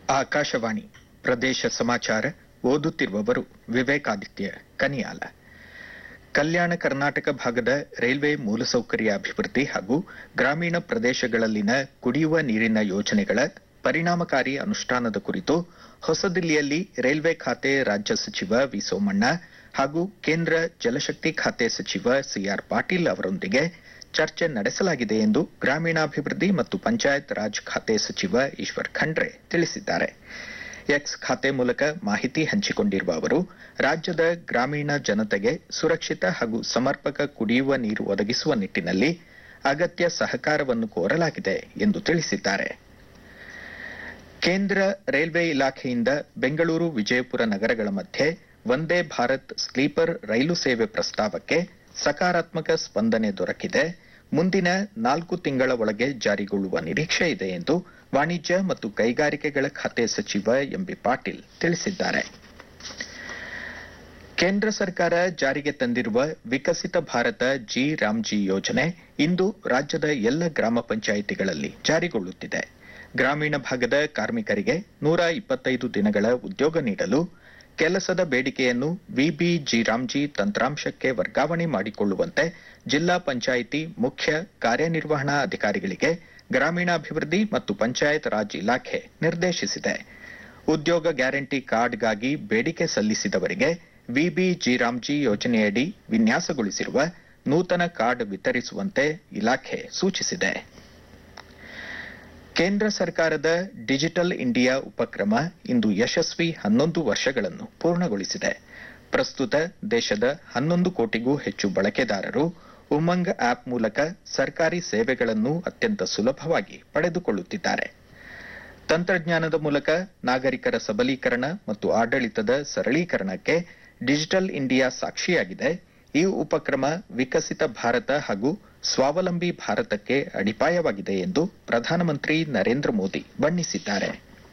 ಆಕಾಶವಾಣಿ ಪ್ರದೇಶ ಸಮಾಚಾರ ಓದುತ್ತಿರುವವರು ವಿವೇಕಾದಿತ್ಯ ಕನಿಯಾಲ ಕಲ್ಯಾಣ ಕರ್ನಾಟಕ ಭಾಗದ ರೈಲ್ವೆ ಮೂಲಸೌಕರ್ಯ ಅಭಿವೃದ್ಧಿ ಹಾಗೂ ಗ್ರಾಮೀಣ ಪ್ರದೇಶಗಳಲ್ಲಿನ ಕುಡಿಯುವ ನೀರಿನ ಯೋಜನೆಗಳ ಪರಿಣಾಮಕಾರಿ ಅನುಷ್ಠಾನದ ಕುರಿತು ಹೊಸದಿಲ್ಲಿಯಲ್ಲಿ ರೈಲ್ವೆ ಖಾತೆ ರಾಜ್ಯ ಸಚಿವ ವಿ ಸೋಮಣ್ಣ ಹಾಗೂ ಕೇಂದ್ರ ಜಲಶಕ್ತಿ ಖಾತೆ ಸಚಿವ ಸಿಆರ್ ಪಾಟೀಲ್ ಅವರೊಂದಿಗೆ ಚರ್ಚೆ ನಡೆಸಲಾಗಿದೆ ಎಂದು ಗ್ರಾಮೀಣಾಭಿವೃದ್ಧಿ ಮತ್ತು ಪಂಚಾಯತ್ ರಾಜ್ ಖಾತೆ ಸಚಿವ ಈಶ್ವರ್ ಖಂಡ್ರೆ ತಿಳಿಸಿದ್ದಾರೆ ಎಕ್ಸ್ ಖಾತೆ ಮೂಲಕ ಮಾಹಿತಿ ಹಂಚಿಕೊಂಡಿರುವ ಅವರು ರಾಜ್ಯದ ಗ್ರಾಮೀಣ ಜನತೆಗೆ ಸುರಕ್ಷಿತ ಹಾಗೂ ಸಮರ್ಪಕ ಕುಡಿಯುವ ನೀರು ಒದಗಿಸುವ ನಿಟ್ಟಿನಲ್ಲಿ ಅಗತ್ಯ ಸಹಕಾರವನ್ನು ಕೋರಲಾಗಿದೆ ಎಂದು ತಿಳಿಸಿದ್ದಾರೆ ಕೇಂದ್ರ ರೈಲ್ವೆ ಇಲಾಖೆಯಿಂದ ಬೆಂಗಳೂರು ವಿಜಯಪುರ ನಗರಗಳ ಮಧ್ಯೆ ವಂದೇ ಭಾರತ್ ಸ್ಲೀಪರ್ ರೈಲು ಸೇವೆ ಪ್ರಸ್ತಾವಕ್ಕೆ ಸಕಾರಾತ್ಮಕ ಸ್ಪಂದನೆ ದೊರಕಿದೆ ಮುಂದಿನ ನಾಲ್ಕು ತಿಂಗಳ ಒಳಗೆ ಜಾರಿಗೊಳ್ಳುವ ನಿರೀಕ್ಷೆ ಇದೆ ಎಂದು ವಾಣಿಜ್ಯ ಮತ್ತು ಕೈಗಾರಿಕೆಗಳ ಖಾತೆ ಸಚಿವ ಎಂಬಿ ಪಾಟೀಲ್ ತಿಳಿಸಿದ್ದಾರೆ ಕೇಂದ್ರ ಸರ್ಕಾರ ಜಾರಿಗೆ ತಂದಿರುವ ವಿಕಸಿತ ಭಾರತ ಜಿ ರಾಮ್ಜಿ ಯೋಜನೆ ಇಂದು ರಾಜ್ಯದ ಎಲ್ಲ ಗ್ರಾಮ ಪಂಚಾಯಿತಿಗಳಲ್ಲಿ ಜಾರಿಗೊಳ್ಳುತ್ತಿದೆ ಗ್ರಾಮೀಣ ಭಾಗದ ಕಾರ್ಮಿಕರಿಗೆ ನೂರ ಇಪ್ಪತ್ತೈದು ದಿನಗಳ ಉದ್ಯೋಗ ನೀಡಲು ಕೆಲಸದ ಬೇಡಿಕೆಯನ್ನು ವಿಬಿ ಜಿರಾಮ್ಜಿ ತಂತ್ರಾಂಶಕ್ಕೆ ವರ್ಗಾವಣೆ ಮಾಡಿಕೊಳ್ಳುವಂತೆ ಜಿಲ್ಲಾ ಪಂಚಾಯಿತಿ ಮುಖ್ಯ ಕಾರ್ಯನಿರ್ವಹಣಾ ಅಧಿಕಾರಿಗಳಿಗೆ ಗ್ರಾಮೀಣಾಭಿವೃದ್ಧಿ ಮತ್ತು ಪಂಚಾಯತ್ ರಾಜ್ ಇಲಾಖೆ ನಿರ್ದೇಶಿಸಿದೆ ಉದ್ಯೋಗ ಗ್ಯಾರಂಟಿ ಕಾರ್ಡ್ಗಾಗಿ ಬೇಡಿಕೆ ಸಲ್ಲಿಸಿದವರಿಗೆ ವಿಬಿ ಜಿರಾಮ್ಜಿ ಯೋಜನೆಯಡಿ ವಿನ್ಯಾಸಗೊಳಿಸಿರುವ ನೂತನ ಕಾರ್ಡ್ ವಿತರಿಸುವಂತೆ ಇಲಾಖೆ ಸೂಚಿಸಿದೆ ಕೇಂದ್ರ ಸರ್ಕಾರದ ಡಿಜಿಟಲ್ ಇಂಡಿಯಾ ಉಪಕ್ರಮ ಇಂದು ಯಶಸ್ವಿ ಹನ್ನೊಂದು ವರ್ಷಗಳನ್ನು ಪೂರ್ಣಗೊಳಿಸಿದೆ ಪ್ರಸ್ತುತ ದೇಶದ ಹನ್ನೊಂದು ಕೋಟಿಗೂ ಹೆಚ್ಚು ಬಳಕೆದಾರರು ಉಮಂಗ್ ಆಪ್ ಮೂಲಕ ಸರ್ಕಾರಿ ಸೇವೆಗಳನ್ನು ಅತ್ಯಂತ ಸುಲಭವಾಗಿ ಪಡೆದುಕೊಳ್ಳುತ್ತಿದ್ದಾರೆ ತಂತ್ರಜ್ಞಾನದ ಮೂಲಕ ನಾಗರಿಕರ ಸಬಲೀಕರಣ ಮತ್ತು ಆಡಳಿತದ ಸರಳೀಕರಣಕ್ಕೆ ಡಿಜಿಟಲ್ ಇಂಡಿಯಾ ಸಾಕ್ಷಿಯಾಗಿದೆ ಈ ಉಪಕ್ರಮ ವಿಕಸಿತ ಭಾರತ ಹಾಗೂ ಸ್ವಾವಲಂಬಿ ಭಾರತಕ್ಕೆ ಅಡಿಪಾಯವಾಗಿದೆ ಎಂದು ಪ್ರಧಾನಮಂತ್ರಿ ನರೇಂದ್ರ ಮೋದಿ ಬಣ್ಣಿಸಿದ್ದಾರೆ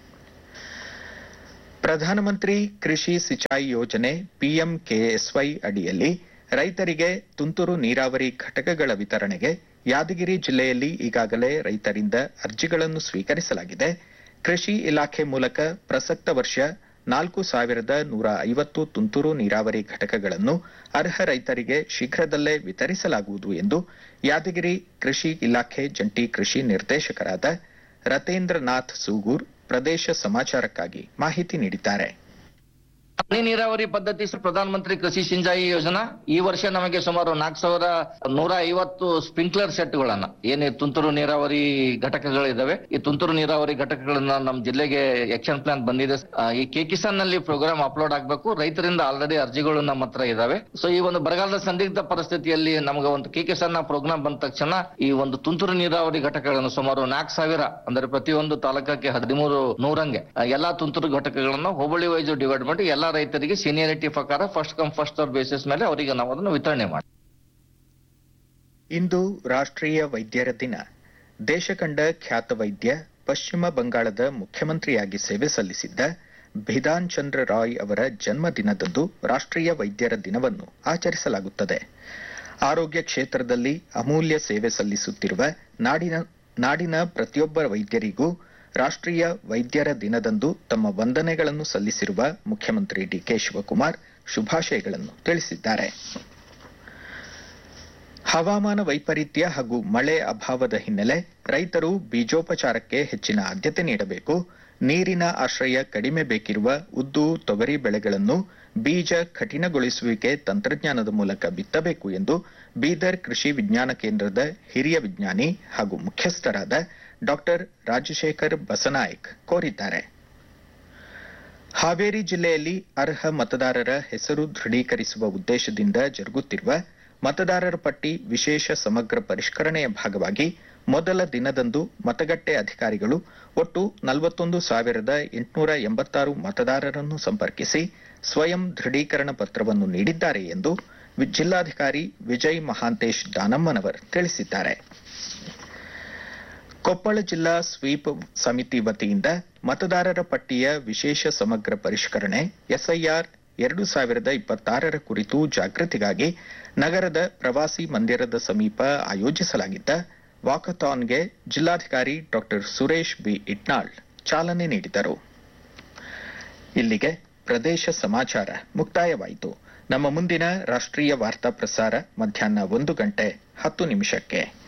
ಪ್ರಧಾನಮಂತ್ರಿ ಕೃಷಿ ಸಿಂಚಾಯಿ ಯೋಜನೆ ಪಿಎಂಕೆಎಸ್ವೈ ಅಡಿಯಲ್ಲಿ ರೈತರಿಗೆ ತುಂತುರು ನೀರಾವರಿ ಘಟಕಗಳ ವಿತರಣೆಗೆ ಯಾದಗಿರಿ ಜಿಲ್ಲೆಯಲ್ಲಿ ಈಗಾಗಲೇ ರೈತರಿಂದ ಅರ್ಜಿಗಳನ್ನು ಸ್ವೀಕರಿಸಲಾಗಿದೆ ಕೃಷಿ ಇಲಾಖೆ ಮೂಲಕ ಪ್ರಸಕ್ತ ವರ್ಷ ನಾಲ್ಕು ಸಾವಿರದ ನೂರ ಐವತ್ತು ತುಂತುರು ನೀರಾವರಿ ಘಟಕಗಳನ್ನು ಅರ್ಹ ರೈತರಿಗೆ ಶೀಘ್ರದಲ್ಲೇ ವಿತರಿಸಲಾಗುವುದು ಎಂದು ಯಾದಗಿರಿ ಕೃಷಿ ಇಲಾಖೆ ಜಂಟಿ ಕೃಷಿ ನಿರ್ದೇಶಕರಾದ ರತೇಂದ್ರನಾಥ್ ಸೂಗೂರ್ ಪ್ರದೇಶ ಸಮಾಚಾರಕ್ಕಾಗಿ ಮಾಹಿತಿ ನೀಡಿದ್ದಾರೆ ಹನಿ ನೀರಾವರಿ ಪದ್ಧತಿ ಪ್ರಧಾನ ಮಂತ್ರಿ ಕೃಷಿ ಸಿಂಚಾಯಿ ಯೋಜನಾ ಈ ವರ್ಷ ನಮಗೆ ಸುಮಾರು ನಾಲ್ಕು ಸಾವಿರ ನೂರ ಐವತ್ತು ಸ್ಪ್ರಿಂಕ್ಲರ್ ಸೆಟ್ಗಳನ್ನ ಏನೇ ತುಂತುರು ನೀರಾವರಿ ಘಟಕಗಳಿದಾವೆ ಈ ತುಂತುರು ನೀರಾವರಿ ಘಟಕಗಳನ್ನ ನಮ್ಮ ಜಿಲ್ಲೆಗೆ ಆಕ್ಷನ್ ಪ್ಲಾನ್ ಬಂದಿದೆ ಆ, ಈ ಕೆ ಕಿಸಾನ್ ನಲ್ಲಿ ಪ್ರೋಗ್ರಾಮ್ ಅಪ್ಲೋಡ್ ಆಗಬೇಕು ರೈತರಿಂದ ಆಲ್ರೆಡಿ ಅರ್ಜಿಗಳು ನಮ್ಮ ಹತ್ರ ಇದಾವೆ ಸೊ ಈ ಒಂದು ಬರಗಾಲದ ಸಂದಿಗ್ಧ ಪರಿಸ್ಥಿತಿಯಲ್ಲಿ ನಮಗೆ ಒಂದು ಕೆ ಕಿಸಾನ್ ಪ್ರೋಗ್ರಾಮ್ ಬಂದ ತಕ್ಷಣ ಈ ಒಂದು ತುಂತುರು ನೀರಾವರಿ ಘಟಕಗಳನ್ನು ಸುಮಾರು ನಾಲ್ಕು ಸಾವಿರ ಅಂದ್ರೆ ಪ್ರತಿಯೊಂದು ತಾಲೂಕಕ್ಕೆ ಹದಿಮೂರು ನೂರಂಗೆ ಆ, ಎಲ್ಲಾ ತುಂತುರು ಘಟಕಗಳನ್ನು ಹೋಬಳಿ ವೈಸ್ ಡಿವೈಡ್ ಮಾಡಿ ಎಲ್ಲಾ ರೈತರಿಗೆ ಸೀನಿಯರಿಟಿ ಪ್ರಕಾರ first come first serve basis ಮೇಲೆ ಅವರಿಗೆ ನಾವು ಅದನ್ನು ವಿತರಣೆ ಮಾಡಿ ಇಂದು ರಾಷ್ಟ್ರೀಯ ವೈದ್ಯರ ದಿನ ದೇಶ ಕಂಡ ಖ್ಯಾತ ವೈದ್ಯ ಪಶ್ಚಿಮ ಬಂಗಾಳದ ಮುಖ್ಯಮಂತ್ರಿಯಾಗಿ ಸೇವೆ ಸಲ್ಲಿಸಿದ್ದ ಭಿಧಾನ್ ಚಂದ್ರ ರಾಯ್ ಅವರ ಜನ್ಮ ದಿನದಂದು ರಾಷ್ಟ್ರೀಯ ವೈದ್ಯರ ದಿನವನ್ನು ಆಚರಿಸಲಾಗುತ್ತದೆ ಆರೋಗ್ಯ ಕ್ಷೇತ್ರದಲ್ಲಿ ಅಮೂಲ್ಯ ಸೇವೆ ಸಲ್ಲಿಸುತ್ತಿರುವ ನಾಡಿನ ನಾಡಿನ ಪ್ರತಿಯೊಬ್ಬ ವೈದ್ಯರಿಗೂ ರಾಷ್ಟ್ರೀಯ ವೈದ್ಯರ ದಿನದಂದು ತಮ್ಮ ವಂದನೆಗಳನ್ನು ಸಲ್ಲಿಸಿರುವ ಮುಖ್ಯಮಂತ್ರಿ ಡಿಕೆ ಶಿವಕುಮಾರ್ ಶುಭಾಶಯಗಳನ್ನು ತಿಳಿಸಿದ್ದಾರೆ ಹವಾಮಾನ ವೈಪರೀತ್ಯ ಹಾಗೂ ಮಳೆ ಅಭಾವದ ಹಿನ್ನೆಲೆ ರೈತರು ಬೀಜೋಪಚಾರಕ್ಕೆ ಹೆಚ್ಚಿನ ಆದ್ಯತೆ ನೀಡಬೇಕು ನೀರಿನ ಆಶ್ರಯ ಕಡಿಮೆ ಬೇಕಿರುವ ಉದ್ದು ತೊಗರಿ ಬೆಳೆಗಳನ್ನು ಬೀಜ ಕಠಿಣಗೊಳಿಸುವಿಕೆ ತಂತ್ರಜ್ಞಾನದ ಮೂಲಕ ಬಿತ್ತಬೇಕು ಎಂದು ಬೀದರ್ ಕೃಷಿ ವಿಜ್ಞಾನ ಕೇಂದ್ರದ ಹಿರಿಯ ವಿಜ್ಞಾನಿ ಹಾಗೂ ಮುಖ್ಯಸ್ಥರಾದ ಡಾಕ್ಟರ್ ರಾಜಶೇಖರ್ ಬಸನಾಯಕ್ ಕೋರಿದ್ದಾರೆ ಹಾವೇರಿ ಜಿಲ್ಲೆಯಲ್ಲಿ ಅರ್ಹ ಮತದಾರರ ಹೆಸರು ದೃಢೀಕರಿಸುವ ಉದ್ದೇಶದಿಂದ ಜರುಗುತ್ತಿರುವ ಮತದಾರರ ಪಟ್ಟಿ ವಿಶೇಷ ಸಮಗ್ರ ಪರಿಷ್ಕರಣೆಯ ಭಾಗವಾಗಿ ಮೊದಲ ದಿನದಂದು ಮತಗಟ್ಟೆ ಅಧಿಕಾರಿಗಳು ಒಟ್ಟು ನಲವತ್ತೊಂದು ಸಾವಿರದ ಎಂಟುನೂರ ಎಂಬತ್ತಾರು ಮತದಾರರನ್ನು ಸಂಪರ್ಕಿಸಿ ಸ್ವಯಂ ದೃಢೀಕರಣ ಪತ್ರವನ್ನು ನೀಡಿದ್ದಾರೆ ಎಂದು ವಿ- ಜಿಲ್ಲಾಧಿಕಾರಿ ವಿಜಯ್ ಮಹಾಂತೇಶ್ ದಾನಮ್ಮನವರ್ ತಿಳಿಸಿದ್ದಾರೆ ಕೊಪ್ಪಳ ಜಿಲ್ಲಾ ಸ್ವೀಪ್ ಸಮಿತಿ ವತಿಯಿಂದ ಮತದಾರರ ಪಟ್ಟಿಯ ವಿಶೇಷ ಸಮಗ್ರ ಪರಿಷ್ಕರಣೆ ಎಸ್ಐಆರ್ ಎರಡು ಸಾವಿರದ ಇಪ್ಪತ್ತಾರರ ಕುರಿತು ಜಾಗೃತಿಗಾಗಿ ನಗರದ ಪ್ರವಾಸಿ ಮಂದಿರದ ಸಮೀಪ ಆಯೋಜಿಸಲಾಗಿದ್ದ ವಾಕಥಾನ್ಗೆ ಜಿಲ್ಲಾಧಿಕಾರಿ ಡಾಕ್ಟರ್ ಸುರೇಶ್ ಬಿ ಇಟ್ನಾಳ್ ಚಾಲನೆ ನೀಡಿದರು ಇಲ್ಲಿಗೆ ಪ್ರದೇಶ ಸಮಾಚಾರ ಮುಕ್ತಾಯವಾಯಿತು ನಮ್ಮ ಮುಂದಿನ ರಾಷ್ಟ್ರೀಯ ವಾರ್ತಾ ಪ್ರಸಾರ ಮಧ್ಯಾಹ್ನ ಒಂದು ಗಂಟೆ ಹತ್ತು ನಿಮಿಷಕ್ಕೆ